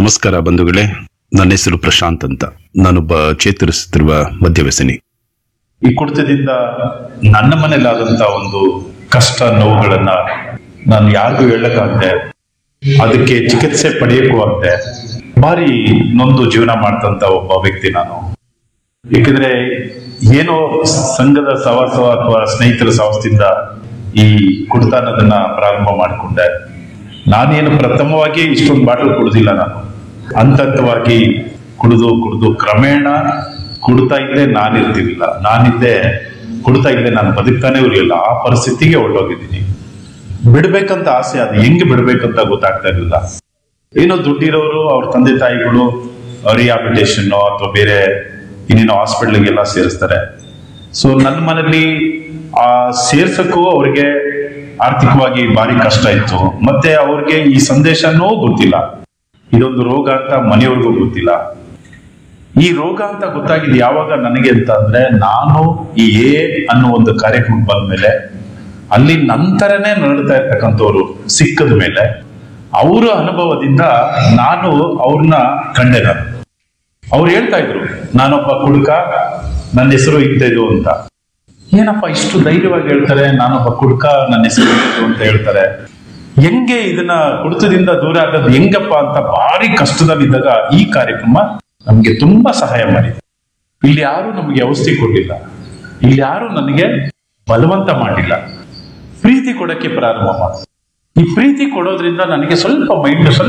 ನಮಸ್ಕಾರ ಬಂಧುಗಳೇ ನನ್ನ ಹೆಸರು ಪ್ರಶಾಂತ್ ಅಂತ ನಾನೊಬ್ಬ ಚೇತರಿಸುತ್ತಿರುವ ಮದ್ಯವ್ಯಸನಿ ಈ ಕುಡಿತದಿಂದ ನನ್ನ ಮನೇಲಾದಂತ ಒಂದು ಕಷ್ಟ ನೋವುಗಳನ್ನ ನಾನು ಯಾರಿಗೂ ಹೇಳಕ್ಕಾಗದೆ ಅದಕ್ಕೆ ಚಿಕಿತ್ಸೆ ಪಡೆಯಕ್ಕೂ ಆಗದೆ ಭಾರಿ ನೊಂದು ಜೀವನ ಮಾಡ್ತಂತ ಒಬ್ಬ ವ್ಯಕ್ತಿ ನಾನು ಏಕೆಂದ್ರೆ ಏನೋ ಸಂಘದ ಸವಾಸ ಅಥವಾ ಸ್ನೇಹಿತರ ಸವಾಸದಿಂದ ಈ ಕುಡಿತ ಅನ್ನೋದನ್ನ ಪ್ರಾರಂಭ ಮಾಡಿಕೊಂಡೆ ನಾನೇನು ಪ್ರಥಮವಾಗಿ ಇಷ್ಟೊಂದು ಬಾಟಲ್ ಕುಡ್ದಿಲ್ಲ ನಾನು ಹಂತ ಹಂತವಾಗಿ ಕುಡಿದು ಕುಡಿದು ಕ್ರಮೇಣ ಕುಡ್ತಾ ಇದ್ದೆ ನಾನಿರ್ತಿರ್ಲಿಲ್ಲ ನಾನಿದ್ದೆ ಕುಡ್ತಾ ಇದ್ದೆ ನಾನು ಬದುಕ್ತಾನೆ ಇರಲಿಲ್ಲ ಆ ಪರಿಸ್ಥಿತಿಗೆ ಹೊರಟೋಗಿದ್ದೀನಿ ಬಿಡ್ಬೇಕಂತ ಆಸೆ ಅದು ಹೆಂಗೆ ಬಿಡ್ಬೇಕಂತ ಗೊತ್ತಾಗ್ತಾ ಇರಲಿಲ್ಲ ಏನೋ ದುಡ್ಡಿರೋರು ಅವ್ರ ತಂದೆ ತಾಯಿಗಳು ರಿಹಾಬಿಟೇಷನ್ ಅಥವಾ ಬೇರೆ ಇನ್ನೇನೋ ಹಾಸ್ಪಿಟ್ಲಿಗೆಲ್ಲ ಸೇರಿಸ್ತಾರೆ ಸೊ ನನ್ನ ಮನೇಲಿ ಆ ಸೇರ್ಸಕ್ಕೂ ಅವ್ರಿಗೆ ಆರ್ಥಿಕವಾಗಿ ಭಾರಿ ಕಷ್ಟ ಇತ್ತು ಮತ್ತೆ ಅವ್ರಿಗೆ ಈ ಸಂದೇಶನೂ ಗೊತ್ತಿಲ್ಲ ಇದೊಂದು ರೋಗ ಅಂತ ಮನೆಯವ್ರಿಗೂ ಗೊತ್ತಿಲ್ಲ ಈ ರೋಗ ಅಂತ ಗೊತ್ತಾಗಿದ್ದು ಯಾವಾಗ ನನಗೆ ಅಂತ ಅಂದ್ರೆ ನಾನು ಈ ಎ ಅನ್ನೋ ಒಂದು ಕಾರ್ಯಕ್ರಮ ಬಂದ್ಮೇಲೆ ಅಲ್ಲಿ ನಂತರನೇ ನಡೀತಾ ಇರ್ತಕ್ಕಂಥವ್ರು ಸಿಕ್ಕದ ಮೇಲೆ ಅವರ ಅನುಭವದಿಂದ ನಾನು ಅವ್ರನ್ನ ಕಂಡೆ ನಾನು ಅವ್ರು ಹೇಳ್ತಾ ಇದ್ರು ನಾನೊಬ್ಬ ಕುಡುಕ ನನ್ನ ಹೆಸರು ಇದ್ದದು ಅಂತ ಏನಪ್ಪ ಇಷ್ಟು ಧೈರ್ಯವಾಗಿ ಹೇಳ್ತಾರೆ ನಾನೊಬ್ಬ ಕುಡುಕ ನನ್ನ ಹೆಸರು ಇದ್ದದು ಅಂತ ಹೇಳ್ತಾರೆ ಹೆಂಗೆ ಇದನ್ನ ಕುಡಿತದಿಂದ ದೂರ ಆಗೋದು ಹೆಂಗಪ್ಪ ಅಂತ ಭಾರಿ ಕಷ್ಟದಲ್ಲಿದ್ದಾಗ ಈ ಕಾರ್ಯಕ್ರಮ ನಮ್ಗೆ ತುಂಬಾ ಸಹಾಯ ಮಾಡಿದೆ ಇಲ್ಲಿ ಯಾರು ನಮಗೆ ಔಷಧಿ ಕೊಟ್ಟಿಲ್ಲ ಇಲ್ಲಿ ಯಾರು ನನಗೆ ಬಲವಂತ ಮಾಡಿಲ್ಲ ಪ್ರೀತಿ ಕೊಡಕ್ಕೆ ಪ್ರಾರಂಭ ಮಾಡಿದೆ ಈ ಪ್ರೀತಿ ಕೊಡೋದ್ರಿಂದ ನನಗೆ ಸ್ವಲ್ಪ ಮೈಂಡ್ ಸ್ವಲ್ಪ